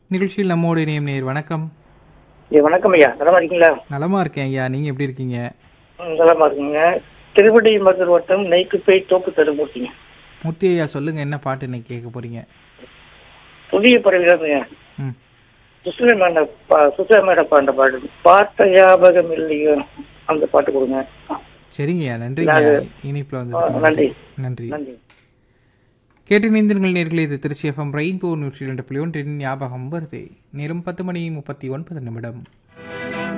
நிகழ்ச்சியில் நம்மோடு இணையும் நேர் வணக்கம் ஐயா வணக்கம் ஐயா நலமா இருக்கீங்களா நலமா இருக்கேன் ஐயா நீங்க எப்படி இருக்கீங்க ம், நலமா இருக்கீங்க திருவடி மதுர் வட்டம் நெய்க்குப்பை தோப்பு தருமூர்த்திங்க மூர்த்தி ஐயா சொல்லுங்க என்ன பாட்டு இன்னைக்கு கேட்க போறீங்க புதிய பறவைங்க ம் சுசிலமேட சுசிலமேட பாண்ட பாட்டு பார்த்த ஞாபகம் இல்லையோ அந்த பாட்டு கொடுங்க சரிங்க ஐயா நன்றிங்க இணைப்பில் ஆ, நன்றி. வந்து நன்றி நன்றி கேட்டு இணைந்தீர்கள் நேர்களே இது திருச்சி எஃப்எம் ரெயின்போ நூற்றி இரண்டு புள்ளி ஒன்றின் ஞாபகம் வருது நேரம் பத்து மணி முப்பத்தி ஒன்பது நிமிடம்